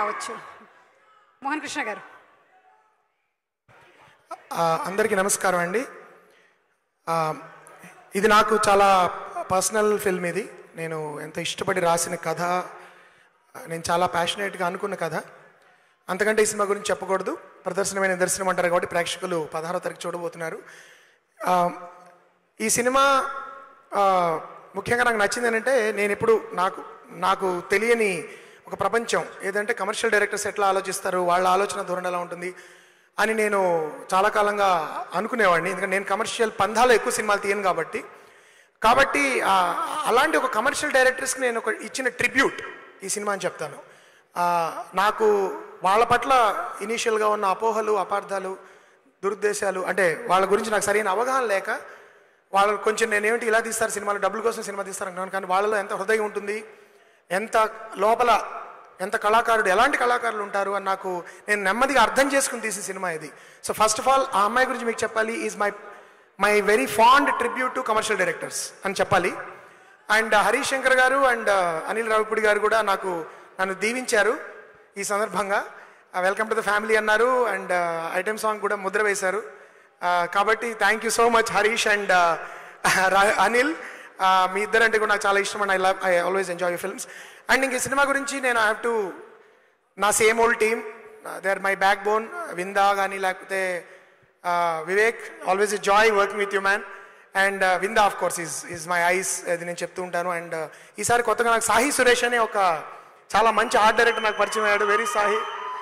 రావచ్చు మోహన్ కృష్ణ గారు ఆ, అందరికీ నమస్కారం అండి ఆ, ఇది నాకు చాలా పర్సనల్ ఫిల్మ్ ఇది నేను ఎంత ఇష్టపడి రాసిన కథ నేను చాలా ప్యాషనేట్గా అనుకున్న కథ అంతకంటే ఈ సినిమా గురించి చెప్పకూడదు ప్రదర్శనమైన దర్శనం అంటారు కాబట్టి ప్రేక్షకులు పదహారో తారీఖు చూడబోతున్నారు ఆ, ఈ సినిమా ఆ, ముఖ్యంగా నాకు నచ్చింది ఏంటంటే నేను ఎప్పుడు నాకు నాకు తెలియని ఒక ప్రపంచం ఏదంటే కమర్షియల్ డైరెక్టర్స్ ఎట్లా ఆలోచిస్తారు వాళ్ళ ఆలోచన ధోరణి ఎలా ఉంటుంది అని నేను చాలా కాలంగా అనుకునేవాడిని ఎందుకంటే నేను కమర్షియల్ పంధాలో ఎక్కువ సినిమాలు తీయను కాబట్టి కాబట్టి ఆ, అలాంటి ఒక కమర్షియల్ డైరెక్టర్స్కి నేను ఒక ఇచ్చిన ట్రిబ్యూట్ ఈ సినిమా అని చెప్తాను ఆ, నాకు వాళ్ళ పట్ల ఇనీషియల్గా ఉన్న అపోహలు అపార్థాలు దురుద్దేశాలు అంటే వాళ్ళ గురించి నాకు సరైన అవగాహన లేక వాళ్ళు కొంచెం నేనేమిటి ఇలా తీస్తారు సినిమాలు డబ్బుల కోసం సినిమా తీస్తారు అనుకున్నాను కానీ వాళ్ళలో ఎంత హృదయం ఉంటుంది ఎంత లోపల ఎంత కళాకారుడు ఎలాంటి కళాకారులు ఉంటారు అని నాకు నేను నెమ్మదిగా అర్థం చేసుకుని తీసిన సినిమా ఇది సో ఫస్ట్ ఆఫ్ ఆల్ ఆ అమ్మాయి గురించి మీకు చెప్పాలి is my my very fond tribute to commercial directors అని చెప్పాలి అండ్ హరీష్ శంకర్ గారు అండ్ అనిల్ రావిపూడి గారు కూడా నాకు నన్ను దీవించారు ఈ సందర్భంగా వెల్కమ్ టు ద ఫ్యామిలీ అన్నారు అండ్ ఐటెం సాంగ్ కూడా ముద్ర వేశారు Uh, కాబట్టి thank you so much Harish and Anil Uh, మీ ఇద్దరంటే కూడా నాకు చాలా ఇష్టం and I love I always enjoy films and ఇంక ఈ సినిమా గురించి నేను ఐ హ్యావ్ టు నా same old team they are my back bone Vinda కానీ లేకపోతే Vivek always enjoy working with you man and Vinda of course is is my eyes అది నేను చెప్తూ ఉంటాను అండ్ ఈసారి కొత్తగా నాకు సాహి సురేష్ అనే ఒక చాలా మంచి ఆర్ట్ డైరెక్టర్ నాకు పరిచయం అయ్యాడు వెరీ సాహి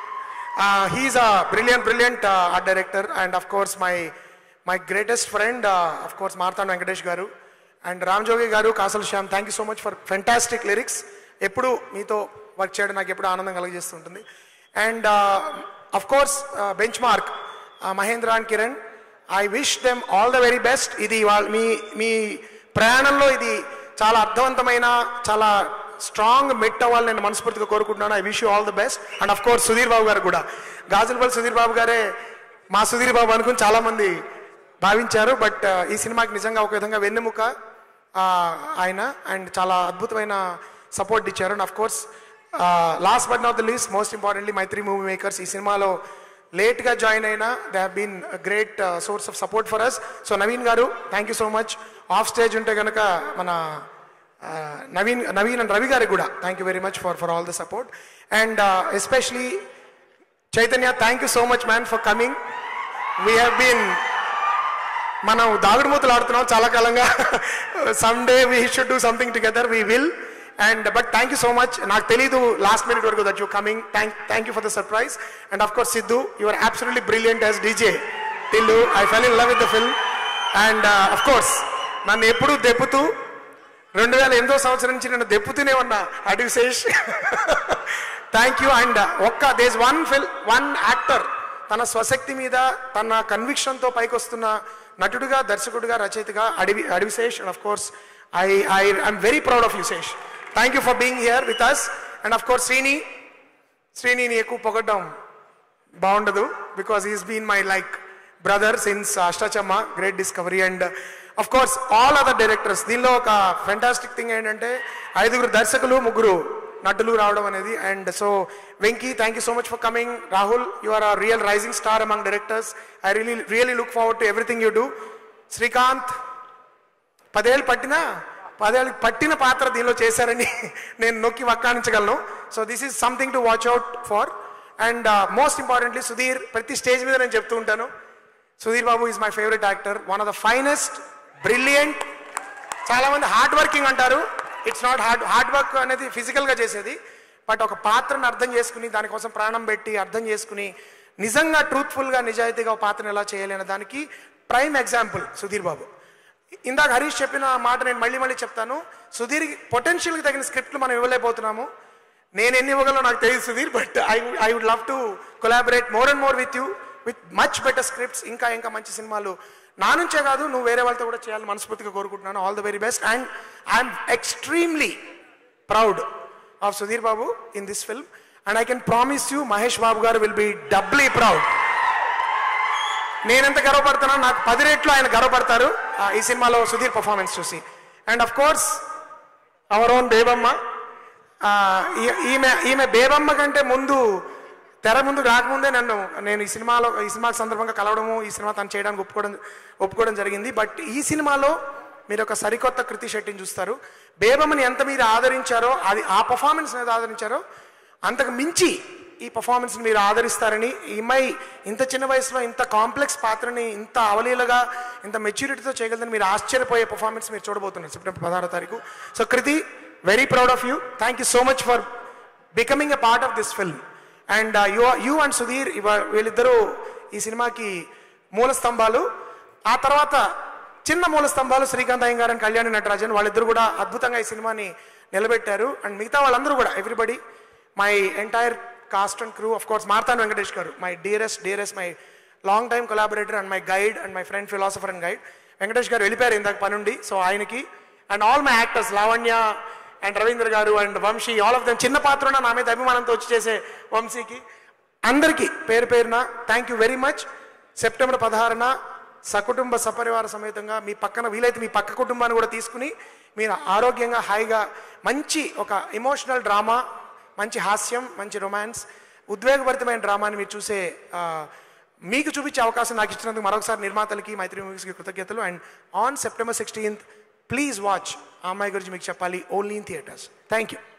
he's a brilliant brilliant art director and of course my my greatest friend of course Marthand Venkatesh garu and Ram Jogi garu Kasarla Shyam thank you so much for fantastic lyrics ఎప్పుడు మీతో వర్క్ చేయడం నాకు ఎప్పుడు ఆనందం కలిగజేస్తుంటుంది and of course benchmark Mahendra and Kiran I wish them all the very best ఇది వాళ్ళ మీ మీ ప్రయాణంలో ఇది చాలా అర్థవంతమైన చాలా స్ట్రాంగ్ మెట్ అవ్వాలని నేను మనస్ఫూర్తిగా కోరుకుంటున్నాను I wish you all the best and of course Sudheer Babu garu కూడా గాజులపల్లి సుధీర్ బాబు గారే మా సుధీర్ బాబు అనుకుని చాలా మంది భావించారు బట్ ఈ సినిమాకి నిజంగా ఒక విధంగా వెన్నెముక ఆ, ఆయన అండ్ చాలా అద్భుతమైన సపోర్ట్ ఇచ్చారు and of course last but not the least most importantly Mythri movie makers ఈ సినిమాలో లేట్గా జాయిన్ అయినా they have been great source of support for us so Naveen garu thank you so much off stage ఉంటే కనుక మన ఆ, Naveen Naveen and Ravi గారికి కూడా thank you very much for for all the support and especially Chaitanya thank you so much man for coming we have been మనం దాగుడు మూతలు ఆడుతున్నాం చాలా కాలంగా some day we should do something together we will and but thank you so much నాకు తెలీదు last minute వరకు that you coming thank thank you for the surprise and of course Siddhu you are absolutely brilliant as DJ Tillu I fell in love with the film and of course నన్ను ఎప్పుడూ దెప్పుతూ రెండు వేల ఎనిమిదో సంవత్సరం నుంచి నన్ను దెప్పుతూనే ఉన్నా అడివిశేష్ థ్యాంక్ యూ అండ్ ఒక్క this one fill one actor తన స్వశక్తి మీద తన కన్విక్షన్తో పైకి వస్తున్న నటుడుగా దర్శకుడిగా రచయితగా Adivi Adivi Sesh and of course I I I'm very proud of you Sesh thank you for being here with us and of course Srini శ్రీనిని ఎక్కువ పొగడ్డం బాగుండదు because is been my like brother since Ashta Chamma great discovery and of course all other directors దీనిలో ఒక fantastic thing ఏంటంటే ఐదుగురు దర్శకులు ముగ్గురు నటులు రావడం అనేది and so Venky thank you so much for coming Rahul you are a real rising star among directors I really really look forward to everything you do Srikanth పదేళ్ళు పట్టినా పదేళ్ళు పట్టిన పాత్ర దీనిలో చేశారని నేను నొక్కి వక్కానించగలను so this is something to watch out for and most importantly Sudheer ప్రతి స్టేజ్ మీద నేను చెప్తూ ఉంటాను Sudheer Babu is my favourite actor one of the finest brilliant చాలా మంది హార్డ్ వర్కింగ్ అంటారు it's not hard hard work అనేది ఫిజికల్గా చేసేది బట్ ఒక పాత్రను అర్థం చేసుకుని దానికోసం ప్రాణం పెట్టి అర్థం చేసుకుని నిజంగా ట్రూత్ఫుల్గా నిజాయితీగా ఒక పాత్రను ఎలా చేయాలి అనే దానికి ప్రైమ్ ఎగ్జాంపుల్ సుధీర్ బాబు ఇందాక హరీష్ చెప్పిన మాట నేను మళ్ళీ మళ్ళీ చెప్తాను సుధీర్ పొటెన్షియల్కి తగిన స్క్రిప్ట్లు మనం ఇవ్వలేకపోతున్నాము నేను ఎన్ని ఇవ్వగలను నాకు తెలియదు Sudheer but I I would love to collaborate more and more with you with much better scripts ఇంకా ఇంకా మంచి సినిమాలు నా నుంచే కాదు నువ్వు వేరే వాళ్ళతో కూడా చేయాలని మనస్ఫూర్తిగా కోరుకుంటున్నాను all the very best and I'm extremely proud of Sudheer Babu in this film and I can promise you Mahesh Babu garu will B doubly proud నేనెంత గర్వపడుతున్నాను నాకు పది రేట్లు ఆయన గర్వపడతారు ఆ, ఈ సినిమాలో సుధీర్ పర్ఫార్మెన్స్ చూసి and of course our own Devamma ఆ, ఈ- ఈమె ఈమె బేబమ్మ కంటే ముందు తెర ముందు రాకముందే నన్ను నేను ఈ సినిమాలో ఈ సినిమా సందర్భంగా కలవడము ఈ సినిమా తను చేయడానికి ఒప్పుకోవడం ఒప్పుకోవడం జరిగింది బట్ ఈ సినిమాలో మీరు ఒక సరికొత్త కృతి శెట్టిని చూస్తారు బేబమ్మని ఎంత మీరు ఆదరించారో అది ఆ పర్ఫార్మెన్స్ మీద ఆదరించారో అంతకు మించి ఈ పర్ఫార్మెన్స్ని మీరు ఆదరిస్తారని ఈ అమ్మాయి ఇంత చిన్న వయసులో ఇంత కాంప్లెక్స్ పాత్రని ఇంత అవలీలగా ఇంత మెచ్యూరిటీతో చేయగలదని మీరు ఆశ్చర్యపోయే పర్ఫార్మెన్స్ మీరు చూడబోతున్నారు సెప్టెంబర్ పదహారో తారీఖు so Krithi very proud of you thank you so much for becoming a part of this film and you you and Sudheer ఇవ- వీళ్ళిద్దరూ ఈ సినిమాకి మూల స్తంభాలు ఆ తర్వాత చిన్న మూల స్తంభాలు శ్రీకాంత్ అయ్యంగారు అండ్ కళ్యాణి నటరాజన్ వాళ్ళిద్దరు కూడా అద్భుతంగా ఈ సినిమాని నిలబెట్టారు అండ్ మిగతా వాళ్ళందరూ కూడా everybody my entire cast and crew of course Marthand Venkatesh garu my dearest dearest my long time collaborator and my guide and my friend philosopher and guide Venkatesh garu వెళ్ళిపోయారు ఇందాక పనుండి సో ఆయనకి and all my actors Lavanya and Ravindra garu and Vamsi all of them చిన్న పాత్ర ఉన్న నా మీద అభిమానంతో వచ్చి చేసే వంశీకి అందరికీ పేరు పేరున thank you very much September పదహారున సకుటుంబ సపరివార సమేతంగా మీ పక్కన వీలైతే మీ పక్క కుటుంబాన్ని కూడా తీసుకుని మీరు ఆరోగ్యంగా హాయిగా మంచి ఒక ఎమోషనల్ డ్రామా మంచి హాస్యం మంచి రొమాన్స్ ఉద్వేగభరితమైన డ్రామాని మీరు చూసే ఆ, మీకు చూపించే అవకాశం నాకు ఇచ్చినందుకు మరొకసారి నిర్మాతలకి మైత్రి మూవీస్కి కృతజ్ఞతలు and on September sixteenth please watch ఆ అమ్మాయి గురించి మీకు చెప్పాలి only in theatres thank you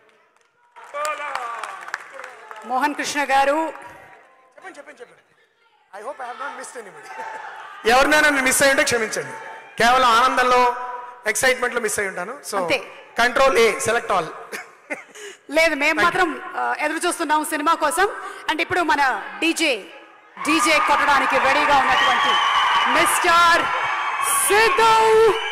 Mohan Krishna garu చెప్పండి చెప్పండి చెప్పండి I hope I have not missed anybody ఎవరినైనా నేను మిస్ అయి ఉంటే క్షమించండి కేవలం ఆనందంలో ఎక్సైట్మెంట్ లో మిస్ అయి ఉంటాను సో అంతే. కంట్రోల్ ఏ సెలెక్ట్ ఆల్ లేదు మేము మాత్రం ఆ, ఎదురు చూస్తున్నాం సినిమా కోసం అండ్ ఇప్పుడు మన డీజే డీజే కొట్టడానికి రెడీగా ఉన్నటువంటి మిస్టర్ సిద్ధు